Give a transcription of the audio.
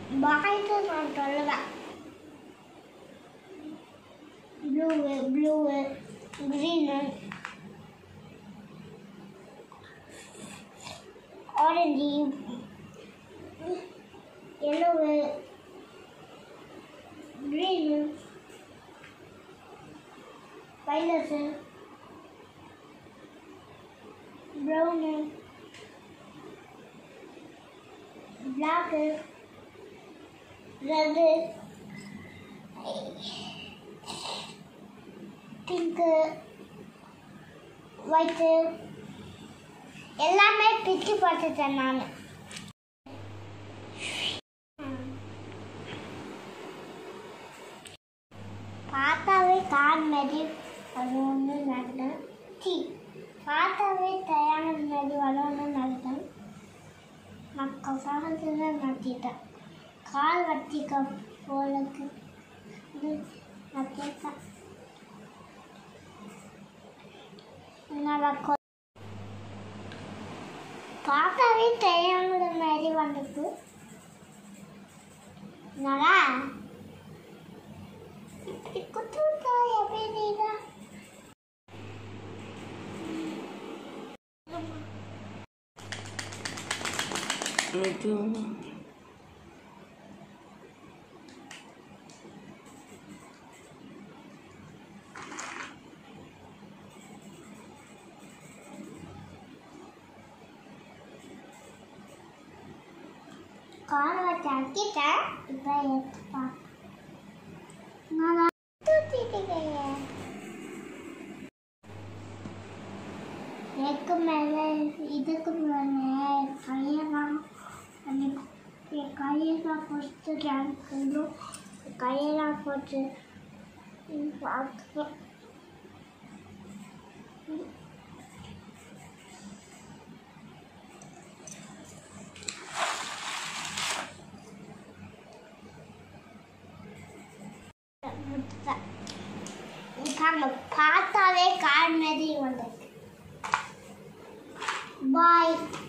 பாய்க்கு நான் சொல்லுவேன் blue blue green orange yellow green violet brown black red pink white எல்லாமே பிச்சு பார்த்துட்டேன் நான் பார்த்தாவே கார் மாதிரி வரும்னு நினைத்தேன் சி பார்த்தாவே தயார மாதிரி வரும்னு நினைத்தேன் நான் கசாகத்தில் மாற்றிட்டேன் கால் வச்சிக்க போலக்கு இது நான் கேட்பேன் என்னோட கொ பார்த்தாவே தெரியாத மாதிரி வந்துட்டு என்னடா இப்படி குத்து விட்டா எப்படி நீங்க ஐயோ காரை வச்சு அக்கிட்டேன் இப்போ எடுத்து பார்க்க நான் தூத்திட்டீங்க எனக்கு மேலே இதுக்கு மேலே கையெல்லாம் எனக்கு என் கையெல்லாம் போட்டு டான்ஸ் கையெல்லாம் போட்டு பார்த்துப்பேன் நம்ம பார்த்தாவே கார் மாதிரி வந்திருக்கு பாய்